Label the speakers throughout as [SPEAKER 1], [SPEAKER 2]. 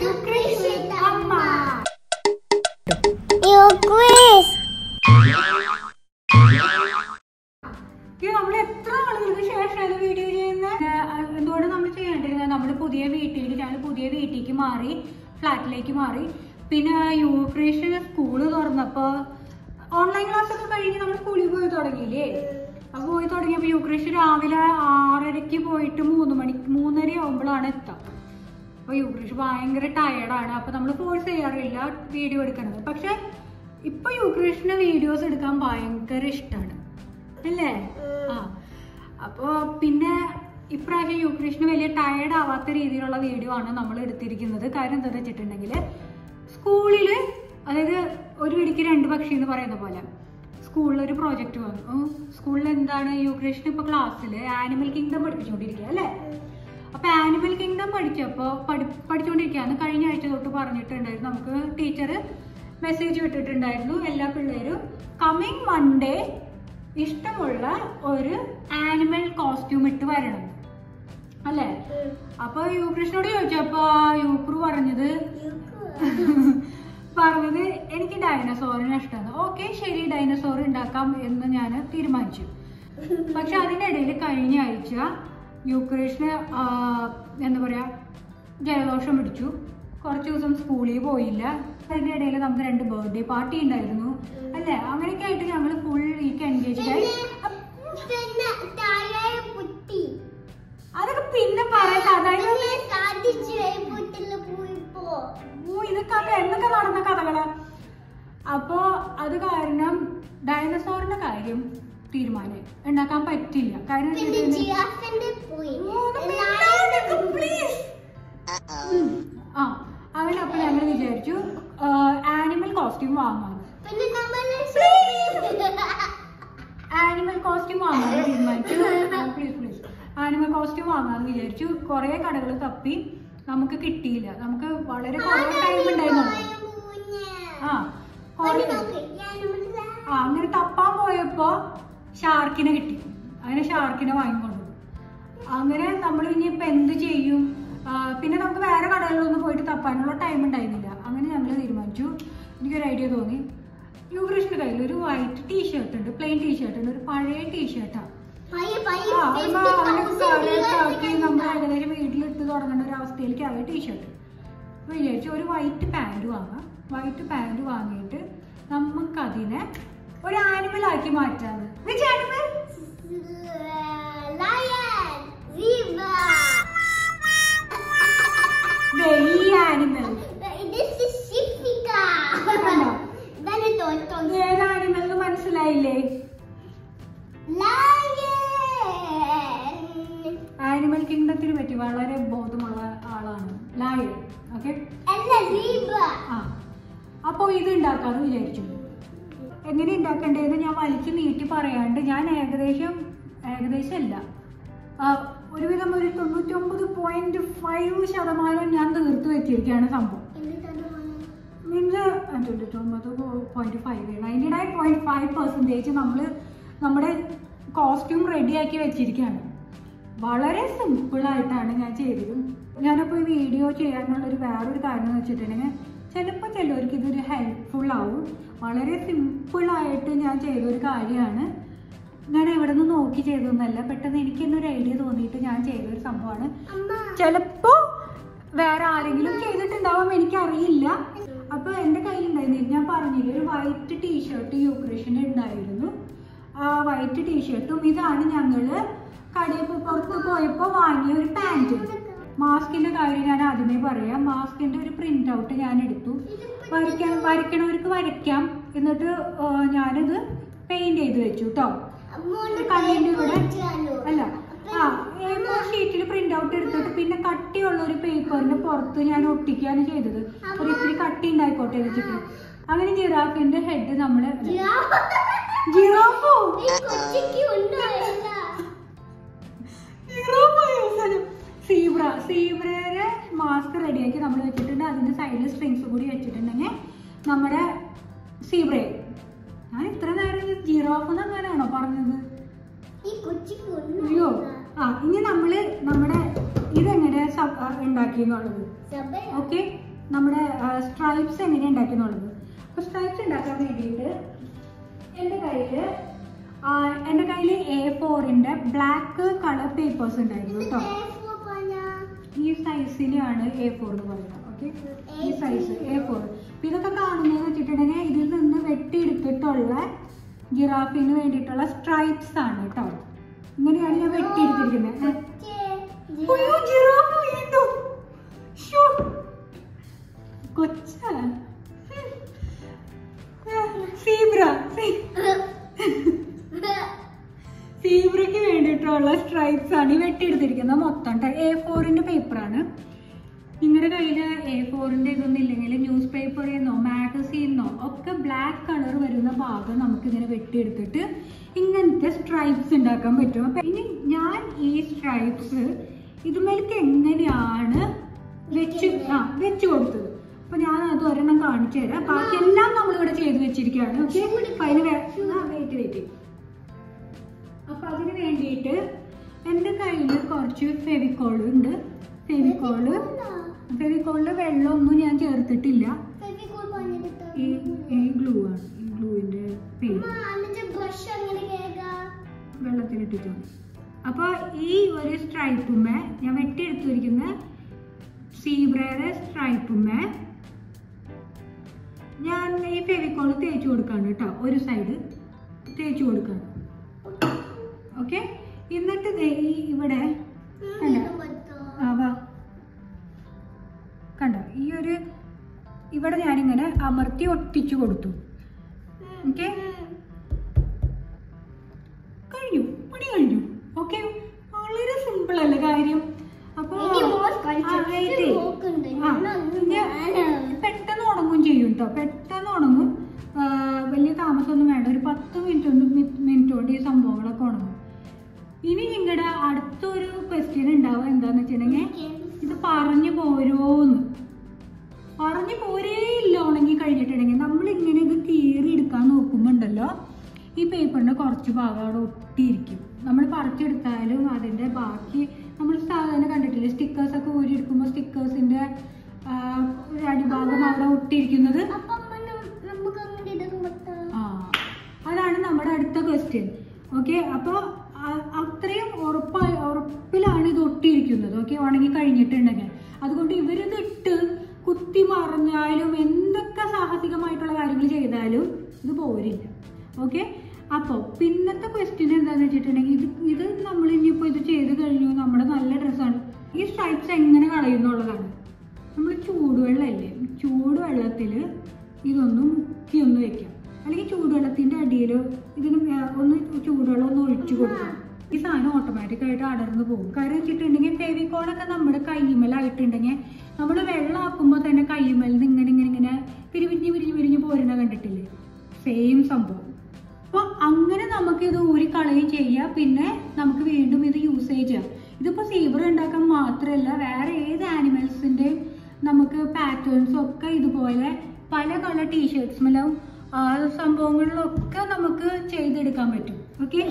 [SPEAKER 1] To Chris വിത്ത് അമ്മ
[SPEAKER 2] You quiz.
[SPEAKER 1] ഇത് നമ്മൾ എത്ര ആളുകൾക്ക് ശേഷമാണ് വീഡിയോ ചെയ്യുന്നത് എന്തുകൊണ്ട് നമ്മൾ ചെയ്യേണ്ടിരുന്നത് നമ്മൾ പുതിയ വീട്ടിലേക്ക് ഞങ്ങൾ പുതിയ വീട്ടിലേക്ക് മാറി ഫ്ലാറ്റിലേക്ക് മാറി പിന്നെ യൂക്രേഷൻ സ്കൂള് തുറന്നപ്പോ ഓൺലൈൻ ക്ലാസ് ഒക്കെ കഴിഞ്ഞ് നമ്മൾ സ്കൂളിൽ പോയി തുടങ്ങിയില്ലേ അപ്പൊ പോയി തുടങ്ങിയപ്പോ യൂക്രേഷൻ രാവിലെ ആറരയ്ക്ക് പോയിട്ട് മൂന്ന് മണി മൂന്നര ആവുമ്പോഴാണ് എത്താം അപ്പൊ യൂക്രേഷ് ഭയങ്കര ടയർഡാണ് അപ്പൊ നമ്മൾ ഫോഴ്സ് ചെയ്യാറില്ല വീഡിയോ എടുക്കണത് പക്ഷെ ഇപ്പൊ യൂക്രേഷിന് വീഡിയോസ് എടുക്കാൻ ഭയങ്കര ഇഷ്ടമാണ് അല്ലേ ആ അപ്പോ പിന്നെ ഇപ്രാവശ്യം യൂക്രേഷിന് വലിയ ടയർഡ് ആവാത്ത രീതിയിലുള്ള വീഡിയോ ആണ് നമ്മൾ എടുത്തിരിക്കുന്നത് കാര്യം എന്താണെന്ന് വെച്ചിട്ടുണ്ടെങ്കിൽ സ്കൂളില് അതായത് ഒരു വെടിക്ക് രണ്ട് പക്ഷി എന്ന് പറയുന്ന പോലെ സ്കൂളിൽ ഒരു പ്രോജക്റ്റ് വന്നു സ്കൂളിൽ എന്താണ് യൂക്രേഷൻ ഇപ്പൊ ക്ലാസ്സിൽ ആനിമൽ കിങ്ഡം പഠിപ്പിച്ചുകൊണ്ടിരിക്കുക അല്ലേ അപ്പൊ ആനിമൽ കിങ്ഡം പഠിച്ചപ്പോ പഠി പഠിച്ചുകൊണ്ടിരിക്കുകയാണ് കഴിഞ്ഞ ആഴ്ച തൊട്ട് പറഞ്ഞിട്ടുണ്ടായിരുന്നു നമുക്ക് ടീച്ചർ മെസ്സേജ് വിട്ടിട്ടുണ്ടായിരുന്നു എല്ലാ പിള്ളേരും കമ്മിങ് മൺഡേ ഇഷ്ടമുള്ള ഒരു ആനിമൽ കോസ്റ്റ്യൂം ഇട്ട് വരണം അല്ലേ അപ്പൊ യൂകൃഷ്ണനോട് ചോദിച്ചപ്പോ യൂക്രു പറഞ്ഞത് പറഞ്ഞത് എനിക്ക് ഡൈനസോറിനെ ഇഷ്ടമാണ് ഓക്കെ ശരി ഡൈനസോർ ഉണ്ടാക്കാം എന്ന് ഞാൻ തീരുമാനിച്ചു പക്ഷെ അതിന്റെ ഇടയിൽ കഴിഞ്ഞ ആഴ്ച യുക്രേഷിന് എന്താ പറയാ ജലദോഷം പിടിച്ചു കുറച്ച് ദിവസം സ്കൂളിൽ പോയില്ല അതിന്റെ ഇടയിൽ നമുക്ക് രണ്ട് ബർത്ത്ഡേ പാർട്ടി ഉണ്ടായിരുന്നു അല്ലേ അങ്ങനെയൊക്കെ ആയിട്ട് ഞങ്ങൾ ഫുൾ വീക്ക് എൻഗേജ് ആയി അപ്പ്
[SPEAKER 2] പിന്നെ താഴെ പുട്ടി
[SPEAKER 1] അതൊക്കെ പിന്നെ പറയാം അതായത്
[SPEAKER 2] പിന്നെ സാധിച്ചു പുട്ടില് പോയിപ്പോ
[SPEAKER 1] ഓ ഇതൊക്കെ അത് എന്നൊക്കെ നടന്ന കഥകളാ അപ്പോ അത് കാരണം ഡൈനസോറിന്റെ കാര്യം തീരുമാനം ഉണ്ടാക്കാൻ പറ്റില്ല കാരണം
[SPEAKER 2] പിന്നെ
[SPEAKER 1] ഇതിന്
[SPEAKER 2] ജിറാഫിന്റെ പോയി
[SPEAKER 1] ഓ, ഒന്ന് മിണ്ടാതിരിക്ക്, please. ഉം. ആ അവനപ്പൊ ഞങ്ങൾ വിചാരിച്ചു ആനിമൽ കോസ്റ്റ്യൂം വാങ്ങാന്ന്
[SPEAKER 2] പിന്നെ നമ്മള്
[SPEAKER 1] ആനിമൽ കോസ്റ്റ്യൂം വാങ്ങാന്ന് തീരുമാനിച്ചു പ്ലീസ് പ്ലീസ് ആനിമൽ കോസ്റ്റ്യൂം വാങ്ങാന്ന് വിചാരിച്ചു കുറെ കടകൾ തപ്പി നമുക്ക് കിട്ടിയില്ല നമുക്ക് വളരെ കുറേ ടൈം ഉണ്ടായിരുന്നു ആ കുറേ ആ അങ്ങനെ തപ്പാൻ പോയപ്പോ ഷാർക്കിനെ കിട്ടി അങ്ങനെ ഷാർക്കിനെ വാങ്ങിക്കൊണ്ടു അങ്ങനെ നമ്മൾ ഇനിയിപ്പോ എന്ത് ചെയ്യും ആ, പിന്നെ നമുക്ക് വേറെ കടകളിലൊന്നും പോയിട്ട് തപ്പാനുള്ള ടൈം ഉണ്ടായിരുന്നില്ല അങ്ങനെ ഞങ്ങൾ തീരുമാനിച്ചു എനിക്കൊരു ഐഡിയ തോന്നി യുവകൃഷ്ണന്റെ കയ്യിൽ ഒരു വൈറ്റ് ടീഷർട്ട് ഉണ്ട് പ്ലെയിൻ ടീഷർട്ട് ഉണ്ട് ഒരു പഴയ ടീഷർട്ടാണ് ആ അപ്പൊ അവനൊക്കെ കാലൊക്കെ ആക്കി നമ്മൾ ഏകദേശം വീട്ടിലിട്ട് തുടങ്ങേണ്ട ഒരു അവസ്ഥയിലേക്ക് ആയ ടീഷർട്ട് അപ്പൊ വിചാരിച്ചു ഒരു വൈറ്റ് പാൻറ് വാങ്ങാം വൈറ്റ് പാൻറ് വാങ്ങിയിട്ട് നമുക്കതിനെ ഒരു ആനിമൽ ആക്കി മാറ്റാന്ന് വിച്ച് ആനിമൽ ഈ ആനിമൽ ഏത് ആനിമൽ എന്ന് മനസ്സിലായില്ലേ ആനിമൽ കിങ്ഡത്തിന് പറ്റി വളരെ ബോധമുള്ള ആളാണ് ലായൺ ഓക്കെ ആ അപ്പോൾ ഇത് ഉണ്ടാക്കാന്ന് വിചാരിച്ചു എങ്ങനെ ഉണ്ടാക്കണ്ടേന്ന് ഞാൻ വലിച്ചു നീട്ടി പറയാണ്ട് ഞാൻ ഏകദേശം ഏകദേശം അല്ല ആ, ഒരുവിധം ഒരു തൊണ്ണൂറ്റൊമ്പത് പോയിന്റ് ഫൈവ് ശതമാനം ഞാൻ തീർത്ത് വെച്ചിരിക്കുകയാണ് സംഭവം മീൻസ് തൊണ്ണൂറ്റൊമ്പത് point five ninety nine point five percentage നമ്മൾ നമ്മുടെ കോസ്റ്റ്യൂം റെഡിയാക്കി വെച്ചിരിക്കുകയാണ് വളരെ സിമ്പിളായിട്ടാണ് ഞാൻ ചെയ്തത് ഞാനപ്പോൾ ഈ വീഡിയോ ചെയ്യാനുള്ള ഒരു വേറൊരു കാര്യം എന്ന് വെച്ചിട്ടുണ്ടെങ്കിൽ ചിലപ്പോൾ ചിലവർക്ക് ഇതൊരു ഹെൽപ്ഫുൾ ആവും വളരെ സിമ്പിളായിട്ട് ഞാൻ ചെയ്തൊരു കാര്യമാണ് ഞാൻ എവിടെ നിന്ന് നോക്കി ചെയ്തതൊന്നല്ല പെട്ടെന്ന് എനിക്ക് തന്നെ ഒരു ഐഡിയ തോന്നിയിട്ട് ഞാൻ ചെയ്തൊരു സംഭവമാണ് ചിലപ്പോ വേറെ ആരെങ്കിലും ചെയ്തിട്ടുണ്ടാവും എനിക്കറിയില്ല അപ്പൊ എന്റെ കയ്യിലുണ്ടായിരുന്നു ഞാൻ പറഞ്ഞില്ല ഒരു വൈറ്റ് ടീഷർട്ട് യൂക്രേഷന് ഉണ്ടായിരുന്നു ആ വൈറ്റ് ടീഷർട്ടും ഇതാണ് ഞങ്ങള് കടയിൽ പോ- പുറത്ത് പോയപ്പോ വാങ്ങിയ ഒരു പാൻറ് മാസ്കിന്റെ കാര്യം ഞാൻ ആദ്യമേ പറയാം മാസ്കിന്റെ ഒരു പ്രിന്റ് ഔട്ട് ഞാൻ എടുത്തു വരയ്ക്കാൻ വരയ്ക്കണവർക്ക് വരയ്ക്കാം എന്നിട്ട് ആ, ഞാനിത് പെയിന്റ് ചെയ്ത് വെച്ചു കേട്ടോ കണ്ണിന്റെ ഇവിടെ അല്ല ആ ഏതോ ഷീറ്റിൽ പ്രിന്റ് ഔട്ട് എടുത്തിട്ട് പിന്നെ കട്ടിയുള്ള ഒരു പേപ്പറിന്റെ പുറത്ത് ഞാൻ ഒട്ടിക്കുകയാണ് ചെയ്തത് ഒരു ഇത്തിരി കട്ടി ഉണ്ടായിക്കോട്ടെ വെച്ചിട്ട് അങ്ങനെ ജിറാഫിന്റെ ഹെഡ് നമ്മള് ജിറാഫോ സീബ്ര സീബ്രയുടെ മാസ്ക് റെഡിയാക്കി നമ്മൾ വെച്ചിട്ടുണ്ട് അതിന്റെ സൈഡിൽ സ്ട്രിങ്സ് കൂടി വെച്ചിട്ടുണ്ടെങ്കിൽ നമ്മുടെ സീബ്രയെ ഞാൻ ഇത്ര നേരം ജിറാഫ് എന്നങ്ങനെയാണോ പറഞ്ഞത് അയ്യോ ആ ഇനി നമ്മള് നമ്മുടെ ഇതെങ്ങനെ ഉണ്ടാക്കി എന്നുള്ളത് ഓക്കെ നമ്മുടെ സ്ട്രൈപ്സ് എങ്ങനെ ഉണ്ടാക്കുന്നുള്ളത് അപ്പോൾ സ്ട്രൈപ്സ് ഉണ്ടാക്കാൻ വേണ്ടിയിട്ട് എൻ്റെ കയ്യിൽ എൻ്റെ കയ്യിൽ എ ഫോറിൻ്റെ ബ്ലാക്ക് കളർ പേപ്പേഴ്സ് ഉണ്ടായിരുന്നു കേട്ടോ ഈ സൈസിനെയാണ് എ ഫോർ എന്ന് പറയുന്നത് ഓക്കെ ഈ സൈസ് എ ഫോർ അപ്പം ഇതൊക്കെ കാണുന്നത് വെച്ചിട്ടുണ്ടെങ്കിൽ ഇതിൽ നിന്ന് വെട്ടിയെടുത്തിട്ടുള്ള ജിറാഫിന് വേണ്ടിയിട്ടുള്ള സ്ട്രൈപ്സ് ആണ് കേട്ടോ ഇങ്ങനെയാണ് ഞാൻ വെട്ടിയെടുത്തിരിക്കുന്നത് ഏ. അയ്യോ, ജിറാഫ് വീണ്ടും. ശ്ശോ. കൊച്ച സീബ്ര സീബ്രയ്ക്ക് വേണ്ടിയിട്ടുള്ള സ്ട്രൈപ്സ് ആണ് ഈ വെട്ടിയെടുത്തിരിക്കുന്നത് മൊത്തം എ ഫോറിന്റെ പേപ്പറാണ് നിങ്ങളുടെ കയ്യിൽ എ ഫോറിന്റെ ഇതൊന്നും ഇല്ലെങ്കിൽ ന്യൂസ് പേപ്പറിൽ നിന്നോ മാഗസീനിന്നോ ഒക്കെ ബ്ലാക്ക് കളർ വരുന്ന ഭാഗം നമുക്ക് ഇങ്ങനെ വെട്ടിയെടുത്തിട്ട് ഇങ്ങനത്തെ സ്ട്രൈപ്സ് ഉണ്ടാക്കാൻ പറ്റും അപ്പൊ ഇനി ഞാൻ ഈ സ്ട്രൈപ്സ് ഇതുമേലേക്ക് എങ്ങനെയാണ് വെച്ച് ആ വെച്ച് കൊടുത്തത് അപ്പൊ ഞാൻ അത് ഒരെണ്ണം കാണിച്ചു തരാം ബാക്കി എല്ലാം നമ്മളിവിടെ ചെയ്ത് വെച്ചിരിക്കുകയാണ് ഓക്കെ അതിന് വെയിറ്റ് വെയിറ്റ് അപ്പൊ അതിന് വേണ്ടിയിട്ട് എൻ്റെ കയ്യിൽ കുറച്ച് ഫെവിക്കോൾ ഉണ്ട് ഫെവിക്കോള് ഫെവിക്കോളില് വെള്ളമൊന്നും ഞാൻ ചേർത്തിട്ടില്ല ഈ ഈ ഗ്ലൂ ആണ് ഈ ഗ്ലൂവിന്റെ പേര്
[SPEAKER 2] ബ്രഷ് അങ്ങനെ കേൾക്കാം
[SPEAKER 1] വെള്ളത്തിലിട്ടിട്ടുണ്ട് അപ്പോൾ ഈ ഒരു സ്ട്രൈപ്പുമേ ഞാൻ വെട്ടിയെടുത്തിരിക്കുന്ന സീബ്രയുടെ സ്ട്രൈപ്പുമേ ഞാൻ ഈ ഫെവിക്കോൾ തേച്ച് കൊടുക്കാണ് കേട്ടോ ഒരു സൈഡ് തേച്ച് കൊടുക്കാണ് ഓക്കെ എന്നിട്ട് ദേ ഈ ഇവിടെ കണ്ടോ? ആ വാ കണ്ടോ ഈ ഒരു ഇവിടെ ഞാനിങ്ങനെ അമർത്തി ഒട്ടിച്ചു കൊടുത്തു ഓക്കെ കഴിഞ്ഞു പണി കഴിഞ്ഞു ഓക്കെ വളരെ സിമ്പിൾ അല്ലേ കാര്യം അപ്പൊ
[SPEAKER 2] ഇനി മോൾ കളിച്ച്
[SPEAKER 1] ആ, wait.
[SPEAKER 2] നോക്കുന്നുണ്ട്.
[SPEAKER 1] ആ,
[SPEAKER 2] ഞാനൊന്നും
[SPEAKER 1] ഞാൻ-
[SPEAKER 2] വേണം.
[SPEAKER 1] പെട്ടെന്ന് ഉണങ്ങും ചെയ്യും കേട്ടോ പെട്ടെന്ന് ഉണങ്ങും ആ, വലിയ താമസമൊന്നും വേണ്ട ഒരു പത്ത് മിനിറ്റ് കൊണ്ട് മിനിറ്റ് കൊണ്ട് ഈ സംഭവങ്ങളൊക്കെ ഉണങ്ങും ഇനി നിങ്ങളുടെ അടുത്തൊരു ക്വസ്റ്റ്യൻ ഉണ്ടാവുക എന്താന്ന് വെച്ചിട്ടുണ്ടെങ്കിൽ ഇത് പറഞ്ഞു പോരോന്ന് പറഞ്ഞു പോരേയില്ല ഉണങ്ങി കഴിഞ്ഞിട്ടുണ്ടെങ്കിൽ നമ്മൾ ഇങ്ങനെ ഇത് കീറി എടുക്കാൻ നോക്കുമ്പോണ്ടല്ലോ ഈ പേപ്പറിന്റെ കുറച്ച് ഭാഗം അവിടെ ഒട്ടിയിരിക്കും നമ്മൾ പറിച്ചെടുത്താലും അതിന്റെ ബാക്കി നമ്മൾ സാധാരണ കണ്ടിട്ടില്ലേ സ്റ്റിക്കേഴ്സ് ഒക്കെ ഊരി എടുക്കുമ്പോൾ സ്റ്റിക്കേഴ്സിന്റെ ഒരു അടിഭാഗം അവിടെ ഒട്ടിയിരിക്കുന്നത്
[SPEAKER 2] അപ്പൊ അമ്മ ന- നമുക്ക് അങ്ങനെ ഇടാൻ പറ്റാം
[SPEAKER 1] ആ അതാണ് നമ്മുടെ അടുത്ത ക്വസ്റ്റ്യൻ ഓക്കെ അപ്പോൾ അത്രയും ഉറപ്പായി ഉറപ്പിലാണ് ഇത് ഒട്ടിയിരിക്കുന്നത് ഓക്കെ ഉണങ്ങി കഴിഞ്ഞിട്ടുണ്ടെങ്കിൽ അതുകൊണ്ട് ഇവരിത് ഇട്ട് കുത്തി മറിഞ്ഞാലും എന്തൊക്കെ സാഹസികമായിട്ടുള്ള കാര്യങ്ങൾ ചെയ്താലും ഇത് പോരില്ല ഓക്കെ അപ്പോൾ പിന്നത്തെ ക്വസ്റ്റ്യൻ എന്താണെന്ന് വെച്ചിട്ടുണ്ടെങ്കിൽ ഇത് ഇത് നമ്മൾ ഇനിയിപ്പോൾ ഇത് ചെയ്ത് കഴിഞ്ഞു നമ്മുടെ നല്ല ഡ്രസ്സാണ് ഈ സ്ട്രൈപ്സ് എങ്ങനെ കളയുന്നുള്ളതാണ് നമ്മൾ ചൂടുവെള്ളമല്ലേ ചൂടുവെള്ളത്തിൽ ഇതൊന്ന് മുക്കി ഒന്ന് വെക്കാം അല്ലെങ്കിൽ ചൂടുവെള്ളത്തിന്റെ അടിയിൽ ഇതിന് വേ- ഒന്ന് ചൂടുവെള്ളം ഒന്ന് ഒഴിച്ചു കൊടുക്കാം ഈ സാധനം ഓട്ടോമാറ്റിക് ആയിട്ട് അടർന്നു പോകും കാര്യം വെച്ചിട്ടുണ്ടെങ്കിൽ ഫെവിക്കോളൊക്കെ നമ്മുടെ കയ്യുമലായിട്ടുണ്ടെങ്കിൽ നമ്മൾ വെള്ളമാക്കുമ്പോൾ തന്നെ കയ്യുമലിൽ നിന്ന് ഇങ്ങനെ ഇങ്ങനെ ഇങ്ങനെ പിരിവിരിഞ്ഞ് പിരിഞ്ഞ് പിരിഞ്ഞ് പോരുന്ന കണ്ടിട്ടില്ലേ സെയിം സംഭവം അപ്പോൾ അങ്ങനെ നമുക്ക് ഇത് ഊരി കളയുകയും ചെയ്യാം പിന്നെ നമുക്ക് വീണ്ടും ഇത് യൂസേജ് ചെയ്യാം ഇതിപ്പോൾ സീബ്ര ഉണ്ടാക്കാൻ മാത്രമല്ല വേറെ ഏത് ആനിമൽസിൻ്റെയും നമുക്ക് പാറ്റേൺസും ഒക്കെ ഇതുപോലെ പല കളർ ടീഷർട്ട്സിലും ആ സംഭവങ്ങളിലൊക്കെ നമുക്ക് ചെയ്തെടുക്കാൻ പറ്റും ഓക്കെ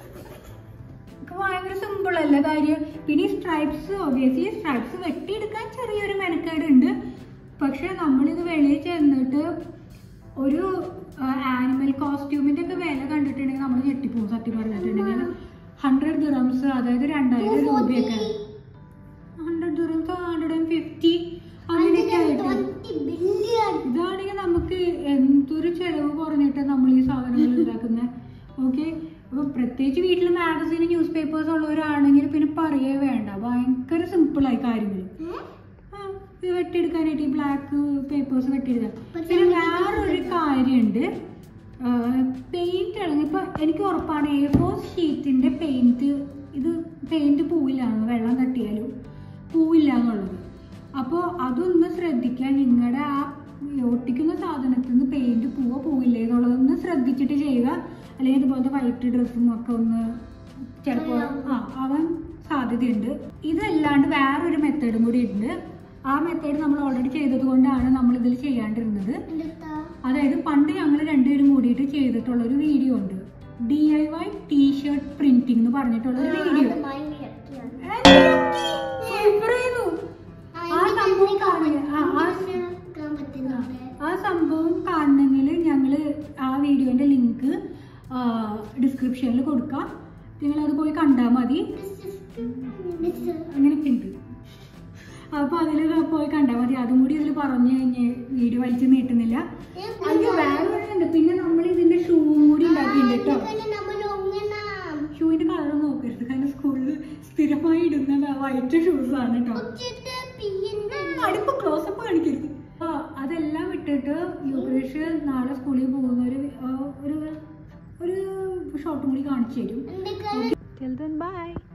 [SPEAKER 1] ഭയങ്കര സിമ്പിൾ അല്ല കാര്യം പിന്നെ ഈ സ്ട്രൈപ്സ് ഒബിയസ്ലി സ്ട്രൈപ്സ് വെട്ടിയെടുക്കാൻ ചെറിയൊരു മെനക്കേട് ഉണ്ട് പക്ഷെ നമ്മളിത് വെളിയിൽ ചെന്നിട്ട് ഒരു ആനിമൽ കോസ്റ്റ്യൂമിന്റെ ഒക്കെ വില കണ്ടിട്ടുണ്ടെങ്കിൽ നമ്മൾ ഞെട്ടിപ്പോകും സത്യം പറഞ്ഞിട്ടുണ്ടെങ്കിൽ ഹൺഡ്രഡ് ദിറംസ് അതായത് രണ്ടായിരം രൂപയൊക്കെ hundred dirhams hundred and fifty അങ്ങനെയൊക്കെ ആയിട്ട്
[SPEAKER 2] ബില്യൺ
[SPEAKER 1] ഇതാണെങ്കിൽ നമുക്ക് എന്തൊരു ചെലവ് കുറഞ്ഞിട്ട് നമ്മൾ ഈ സാധനങ്ങൾ ഉണ്ടാക്കുന്നത് ഓക്കെ അപ്പൊ പ്രത്യേകിച്ച് വീട്ടിൽ മാഗസീൻ ന്യൂസ് പേപ്പേഴ്സ് ഉള്ളവരാണെങ്കിൽ പിന്നെ പറയേ വേണ്ട ഭയങ്കര സിമ്പിളായി കാര്യങ്ങൾ ആ, ഇത് വെട്ടിയെടുക്കാനായിട്ട് ഈ ബ്ലാക്ക് പേപ്പേഴ്സ് വെട്ടിയെടുക്കാൻ പിന്നെ വേറൊരു കാര്യമുണ്ട് പെയിന്റ് ആണെങ്കിൽ ഇപ്പൊ എനിക്ക് ഉറപ്പാണ് എ ഫോർ ഷീറ്റിന്റെ പെയിന്റ് ഇത് പെയിന്റ് പോവില്ലാന്ന് വെള്ളം തട്ടിയാലും പോവില്ല എന്നുള്ളത് അപ്പോൾ അതൊന്ന് ശ്രദ്ധിക്കാൻ നിങ്ങളുടെ ആ ഒട്ടിക്കുന്ന സാധനത്തിൽ നിന്ന് പെയിന്റ് പോവോ പോവില്ലേ എന്നുള്ളതൊന്ന് ശ്രദ്ധിച്ചിട്ട് ചെയ്യുക അല്ലെങ്കിൽ ഇതുപോലത്തെ വൈറ്റ് ഡ്രസ്സും ഒക്കെ ഒന്ന് ചിലപ്പോൾ ആ ആവാൻ സാധ്യതയുണ്ട് ഇതല്ലാണ്ട് വേറൊരു മെത്തേഡും കൂടി ഉണ്ട് ആ മെത്തേഡ് നമ്മൾ ഓൾറെഡി ചെയ്തത് കൊണ്ടാണ് നമ്മൾ ഇതിൽ ചെയ്യാണ്ടിരുന്നത് അതായത് പണ്ട് ഞങ്ങൾ രണ്ടുപേരും കൂടിയിട്ട് ചെയ്തിട്ടുള്ള ഒരു വീഡിയോ ഉണ്ട് D I Y T shirt printing എന്ന് പറഞ്ഞിട്ടുള്ള ഒരു വീഡിയോ ആ സംഭവം കാണുക ആ ആ സംഭവം കാണണമെങ്കിൽ ഞങ്ങൾ ആ വീഡിയോൻ്റെ ലിങ്ക് ഡിസ്ക്രിപ്ഷനിൽ കൊടുക്കാം നിങ്ങളത് പോയി കണ്ടാൽ മതി അങ്ങനെയൊക്കെ ഉണ്ട് അപ്പോൾ അതിൽ പോയി കണ്ടാൽ മതി അതും കൂടി ഇതിൽ പറഞ്ഞു കഴിഞ്ഞ് വീഡിയോ വലിച്ചു നീട്ടുന്നില്ല അതിൽ വേറെ ഉണ്ട് പിന്നെ നമ്മൾ ഇതിന്റെ ഷൂവും കൂടി ഉണ്ടാക്കിയിട്ടുണ്ട് കേട്ടോ
[SPEAKER 2] നമ്മൾ ഒങ്ങണം
[SPEAKER 1] ഷൂവിന്റെ കളർ നോക്കരുത് കാരണം സ്കൂളിൽ സ്ഥിരമായി ഇടുന്ന വൈറ്റ് ഷൂസ് ആണ് കേട്ടോ
[SPEAKER 2] ഉച്ചിട്ട് പിയ്യുന്ന
[SPEAKER 1] അടുപ്പ് ക്ലോസപ്പ് കാണിക്കരുത് ആ അതെല്ലാം ഇട്ടിട്ട് യുഗേഷ് നാളെ സ്കൂളിൽ പോകുന്ന ഒരു ആ, ഒരു ഒരു ഷോട്ടും കൂടി കാണിച്ചു തരും
[SPEAKER 2] എന്തൊക്കെ
[SPEAKER 1] Till then, bye.